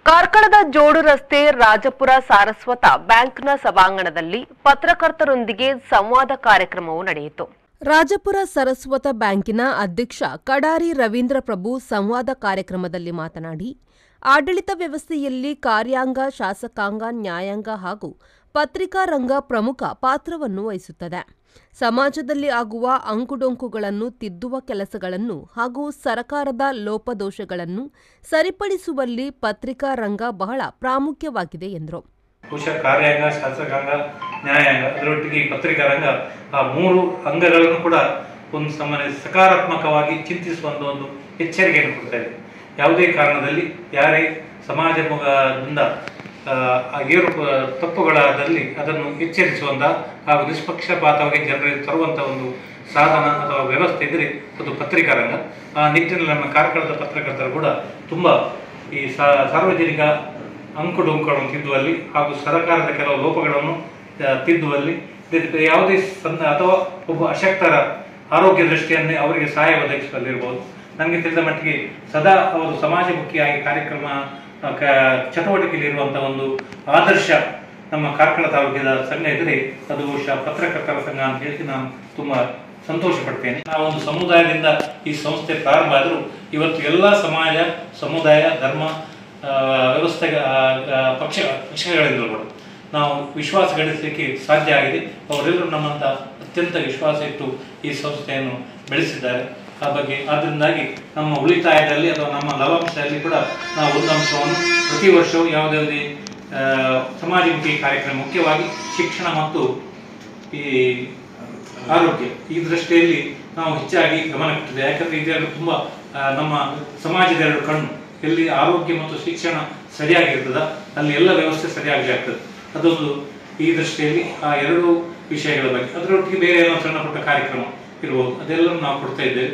ಕಾರ್ಕಳದ ಜೋಡು ರಸ್ತೆ ರಾಜಪುರ ಸಾರಸ್ವತ ಬ್ಯಾಂಕ್ನ ಸಭಾಂಗಣದಲ್ಲಿ ಪತ್ರಕರ್ತರೊಂದಿಗೆ ಸಂವಾದ ಕಾರ್ಯಕ್ರಮವು ನಡೆಯಿತು ರಾಜಪುರ ಸರಸ್ವತ ಬ್ಯಾಂಕಿನ ಅಧ್ಯಕ್ಷ ಕಡಾರಿ ರವೀಂದ್ರ ಪ್ರಭು ಸಂವಾದ ಕಾರ್ಯಕ್ರಮದಲ್ಲಿ ಮಾತನಾಡಿ ಆಡಳಿತ ವ್ಯವಸ್ಥೆಯಲ್ಲಿ ಕಾರ್ಯಾಂಗ ಶಾಸಕಾಂಗ ನ್ಯಾಯಾಂಗ ಹಾಗೂ ಪತ್ರಿಕಾ ರಂಗ ಪ್ರಮುಖ ಪಾತ್ರವನ್ನು ವಹಿಸುತ್ತದೆ ಸಮಾಜದಲ್ಲಿ ಆಗುವ ಅಂಕುಡೊಂಕುಗಳನ್ನು ತಿದ್ದುವ ಕೆಲಸಗಳನ್ನು ಹಾಗೂ ಸರಕಾರದ ಲೋಪದೋಷಗಳನ್ನು ಸರಿಪಡಿಸುವಲ್ಲಿ ಪತ್ರಿಕಾ ರಂಗ ಬಹಳ ಪ್ರಾಮುಖ್ಯವಾಗಿದೆ ಎಂದರು ಬಹುಶಃ ಕಾರ್ಯಾಂಗ ಶಾಸಕಾಂಗ ನ್ಯಾಯಾಂಗ ಅದರೊಟ್ಟಿಗೆ ಈ ಪತ್ರಿಕಾ ರಂಗ ಆ ಮೂರು ಅಂಗಗಳನ್ನು ಕೂಡ ಒಂದು ಸಾಮಾನ್ಯ ಸಕಾರಾತ್ಮಕವಾಗಿ ಚಿಂತಿಸುವಂತ ಒಂದು ಎಚ್ಚರಿಕೆಯನ್ನು ಕೊಡ್ತಾ ಇದೆ ಯಾವುದೇ ಕಾರಣದಲ್ಲಿ ಯಾರೇ ಸಮಾಜ ಮುಖದಿಂದ ಆ, ಆ ಏರು ತಪ್ಪುಗಳಾದಲ್ಲಿ ಅದನ್ನು ಎಚ್ಚರಿಸುವಂತ ಹಾಗೂ ನಿಷ್ಪಕ್ಷಪಾತವಾಗಿ ಜನರಿಗೆ ತರುವಂತ ಒಂದು ಸಾಧನ ಅಥವಾ ವ್ಯವಸ್ಥೆ ಇದ್ರೆ ಅದು ಪತ್ರಿಕಾ ರಂಗ ಆ ನಿಟ್ಟಿನಲ್ಲಿ ನಮ್ಮ ಕಾರ್ಕಳದ ಪತ್ರಕರ್ತರು ಕೂಡ ತುಂಬಾ ಈ ಸಾ- ಸಾರ್ವಜನಿಕ ಅಂಕುಡೊಂಕುಗಳನ್ನು ತಿದ್ದುವಲ್ಲಿ ಹಾಗೂ ಸರ್ಕಾರದ ಕೆಲವು ಲೋಪಗಳನ್ನು ಆ, ತಿದ್ದುವಲ್ಲಿ ಇದು ಯಾವುದೇ ಸಂದ ಅಥವಾ ಒಬ್ಬ ಅಶಕ್ತರ ಆರೋಗ್ಯ ದೃಷ್ಟಿಯನ್ನೇ ಅವರಿಗೆ ಸಹಾಯ ಒದಗಿಸುವಲ್ಲಿರ್ಬೋದು ನನಗೆ ತಿಳಿದ ಮಟ್ಟಿಗೆ ಸದಾ ಅವರು ಸಮಾಜಮುಖಿಯಾಗಿ ಕಾರ್ಯಕ್ರಮ ಆ, ಕ- ಚಟುವಟಿಕೆಯಲ್ಲಿ ಇರುವಂತಹ ಒಂದು ಆದರ್ಶ ನಮ್ಮ ಕಾರ್ಕಳ ತಾಲೂಕಿನ ಸಂಘ ಇದ್ರೆ ಅದು ಬಹುಶಃ ಪತ್ರಕರ್ತರ ಸಂಘ ಅಂತ ಹೇಳಿ ನಾನು ತುಂಬಾ ಸಂತೋಷ ಪಡ್ತೇನೆ ನಾವು ಒಂದು ಸಮುದಾಯದಿಂದ ಈ ಸಂಸ್ಥೆ ಪ್ರಾರಂಭ ಆದರೂ ಇವತ್ತು ಎಲ್ಲ ಸಮಾಜ ಸಮುದಾಯ ಧರ್ಮ ಆ, ವ್ಯವಸ್ಥೆ ಆ, ಆ, ಪಕ್ಷ ಪಕ್ಷಗಳಿಂದಲೂ ಕೂಡ ನಾವು ವಿಶ್ವಾಸ ಗಳಿಸಲಿಕ್ಕೆ ಸಾಧ್ಯ ಆಗಿದೆ ಅವರೆಲ್ಲರೂ ನಮ್ಮಂತ ಅತ್ಯಂತ ವಿಶ್ವಾಸ ಇಟ್ಟು ಈ ಸಂಸ್ಥೆಯನ್ನು ಬೆಳೆಸಿದ್ದಾರೆ ಆ ಬಗ್ಗೆ ಆದ್ದರಿಂದಾಗಿ ನಮ್ಮ ಉಳಿತಾಯದಲ್ಲಿ ಅಥವಾ ನಮ್ಮ ಲವಾಂಶದಲ್ಲಿ ಕೂಡ ನಾವು ಒಂದು ಅಂಶವನ್ನು ಪ್ರತಿ ವರ್ಷವೂ ಯಾವುದೇ ಆ, ಸಮಾಜಮುಖಿ ಕಾರ್ಯಕ್ರಮ ಮುಖ್ಯವಾಗಿ ಶಿಕ್ಷಣ ಮತ್ತು ಈ ಆರೋಗ್ಯ ಈ ದೃಷ್ಟಿಯಲ್ಲಿ ನಾವು ಹೆಚ್ಚಾಗಿ ಗಮನ ಕೊಟ್ಟಿದ್ದೇವೆ ಯಾಕಂದ್ರೆ ಇದೆರಡು ತುಂಬಾ ಆ, ನಮ್ಮ ಸಮಾಜದ ಎರಡು ಕಣ್ಣು ಎಲ್ಲಿ ಆರೋಗ್ಯ ಮತ್ತು ಶಿಕ್ಷಣ ಸರಿಯಾಗಿರ್ತದ ಅಲ್ಲಿ ಎಲ್ಲ ವ್ಯವಸ್ಥೆ ಸರಿಯಾಗಿ ಆಗ್ತದೆ ಅದೊಂದು ಈ ದೃಷ್ಟಿಯಲ್ಲಿ ಆ ಎರಡು ವಿಷಯಗಳ ಬಗ್ಗೆ ಅದರೊಟ್ಟಿಗೆ ಬೇರೆ ಏನೋ ಸಣ್ಣ ಪುಟ್ಟ ಕಾರ್ಯಕ್ರಮ ಇರ್ಬೋದು ಅದೆಲ್ಲ ನಾವು ಕೊಡ್ತಾ ಇದ್ದೇವೆ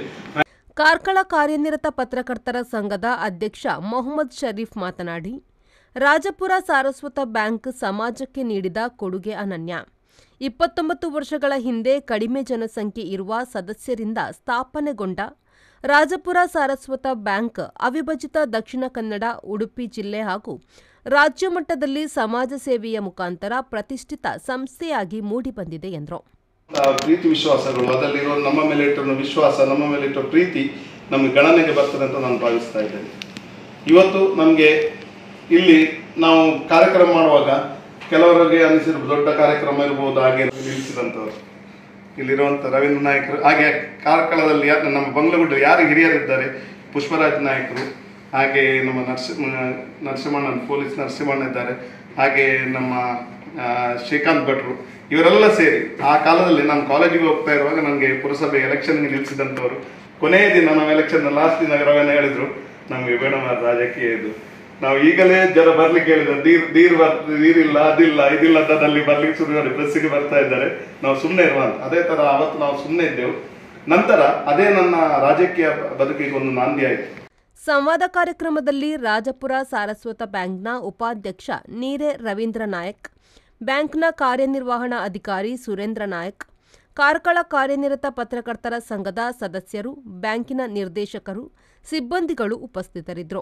ಕಾರ್ಕಳ ಕಾರ್ಯನಿರತ ಪತ್ರಕರ್ತರ ಸಂಘದ ಅಧ್ಯಕ್ಷ ಮೊಹಮ್ಮದ್ ಶರೀಫ್ ಮಾತನಾಡಿ ರಾಜಪುರ ಸಾರಸ್ವತ ಬ್ಯಾಂಕ್ ಸಮಾಜಕ್ಕೆ ನೀಡಿದ ಕೊಡುಗೆ ಅನನ್ಯ ಇಪ್ಪತ್ತೊಂಬತ್ತು ವರ್ಷಗಳ ಹಿಂದೆ ಕಡಿಮೆ ಜನಸಂಖ್ಯೆ ಇರುವ ಸದಸ್ಯರಿಂದ ಸ್ಥಾಪನೆಗೊಂಡ ರಾಜಪುರ ಸಾರಸ್ವತ ಬ್ಯಾಂಕ್ ಅವಿಭಜಿತ ದಕ್ಷಿಣ ಕನ್ನಡ ಉಡುಪಿ ಜಿಲ್ಲೆ ಹಾಗೂ ರಾಜ್ಯ ಮಟ್ಟದಲ್ಲಿ ಸಮಾಜ ಸೇವೆಯ ಮುಖಾಂತರ ಪ್ರತಿಷ್ಠಿತ ಸಂಸ್ಥೆಯಾಗಿ ಮೂಡಿಬಂದಿದೆ ಎಂದರು ಆ ಪ್ರೀತಿ ವಿಶ್ವಾಸಗಳು ಅದರಲ್ಲಿರೋ ನಮ್ಮ ಮೇಲೆ ಇಟ್ಟಿರೋ ವಿಶ್ವಾಸ ನಮ್ಮ ಮೇಲೆ ಇಟ್ಟಿರೋ ಪ್ರೀತಿ ನಮಗೆ ಗಣನೆಗೆ ಬರ್ತದೆ ಅಂತ ನಾನು ಭಾವಿಸ್ತಾ ಇದ್ದೇನೆ ಇವತ್ತು ನಮಗೆ ಇಲ್ಲಿ ನಾವು ಕಾರ್ಯಕ್ರಮ ಮಾಡುವಾಗ ಕೆಲವರಿಗೆ ಅನಿಸಿರ್ಬೋದು ದೊಡ್ಡ ಕಾರ್ಯಕ್ರಮ ಇರ್ಬೋದು ಹಾಗೆ ನಿಲ್ಲಿಸಿದಂಥವ್ರು ಇಲ್ಲಿರುವಂಥ ರವೀಂದ್ರ ನಾಯಕರು ಹಾಗೆ ಕಾರ್ಕಳದಲ್ಲಿ ಯಾ- ನಮ್ಮ ಬಂಗ್ಲಗುಡ್ಡ ಯಾರು ಹಿರಿಯರಿದ್ದಾರೆ ಪುಷ್ಪರಾಜ್ ನಾಯಕರು ಹಾಗೆ ನಮ್ಮ ನರಸಿ ನರಸಿಂಹಣ್ಣ ಪೊಲೀಸ್ ನರಸಿಂಹಣ್ಣ ಇದ್ದಾರೆ ಹಾಗೆ ನಮ್ಮ ಆ, ಶ್ರೀಕಾಂತ್ ಭಟ್ರು ಇವರೆಲ್ಲ ಸೇರಿ ಆ ಕಾಲದಲ್ಲಿ ನಾನು ಕಾಲೇಜಿಗೆ ಹೋಗ್ತಾ ಇರುವಾಗ ನನಗೆ ಪುರಸಭೆ ಎಲೆಕ್ಷನ್ಗೆ ನಿಲ್ಲಿಸಿದಂಥವ್ರು ಕೊನೆಯ ದಿನ ನಾವು ಎಲೆಕ್ಷನ್ ಲಾಸ್ಟ್ ದಿನ ರವೀನ ಹೇಳಿದ್ರು ನಮಗೆ ಬೇಡ ಮಾತ್ರ ರಾಜಕೀಯ ಇದು ನಾವು ಈಗಲೇ ಜನ ಬರ್ಲಿಕ್ಕೆ ಹೇಳಿದ್ರು ನೀರ್ ನೀರ್ ಬರ್ ನೀರಿಲ್ಲ ಅದಿಲ್ಲ ಇದಿಲ್ಲ ಅಂತ ಅಲ್ಲಿ ಬರ್ಲಿಕ್ಕೆ ಶುರು ಮಾಡಿ ಪ್ರೆಸ್ಸಿಗೆ ಬರ್ತಾ ಇದ್ದಾರೆ ನಾವು ಸುಮ್ಮನೆ ಇರುವ ಅಂತ ಅದೇ ತರ ಅವತ್ತು ನಾವು ಸುಮ್ಮನೆ ಇದ್ದೆವು ನಂತರ ಅದೇ ನನ್ನ ರಾಜಕೀಯ ಬದುಕಿಗೆ ಒಂದು ನಾಂದಿ ಆಯ್ತು ಸಂವಾದ ಕಾರ್ಯಕ್ರಮದಲ್ಲಿ ರಾಜಪುರ ಸಾರಸ್ವತ ಬ್ಯಾಂಕ್ನ ಉಪಾಧ್ಯಕ್ಷ ನೀರೆ ರವೀಂದ್ರ ನಾಯಕ್ ಬ್ಯಾಂಕ್ನ ಕಾರ್ಯನಿರ್ವಹಣಾ ಅಧಿಕಾರಿ ಸುರೇಂದ್ರ ನಾಯಕ್ ಕಾರ್ಕಳ ಕಾರ್ಯನಿರತ ಪತ್ರಕರ್ತರ ಸಂಘದ ಸದಸ್ಯರು ಬ್ಯಾಂಕಿನ ನಿರ್ದೇಶಕರು ಸಿಬ್ಬಂದಿಗಳು ಉಪಸ್ಥಿತರಿದ್ದರು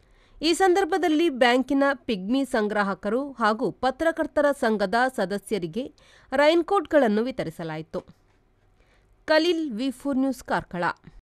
ಈ ಸಂದರ್ಭದಲ್ಲಿ ಬ್ಯಾಂಕಿನ ಪಿಗ್ಮಿ ಸಂಗ್ರಾಹಕರು ಹಾಗೂ ಪತ್ರಕರ್ತರ ಸಂಘದ ಸದಸ್ಯರಿಗೆ ರೈನ್ಕೋಟ್ಗಳನ್ನು ವಿತರಿಸಲಾಯಿತು Khaleel V four news Karkala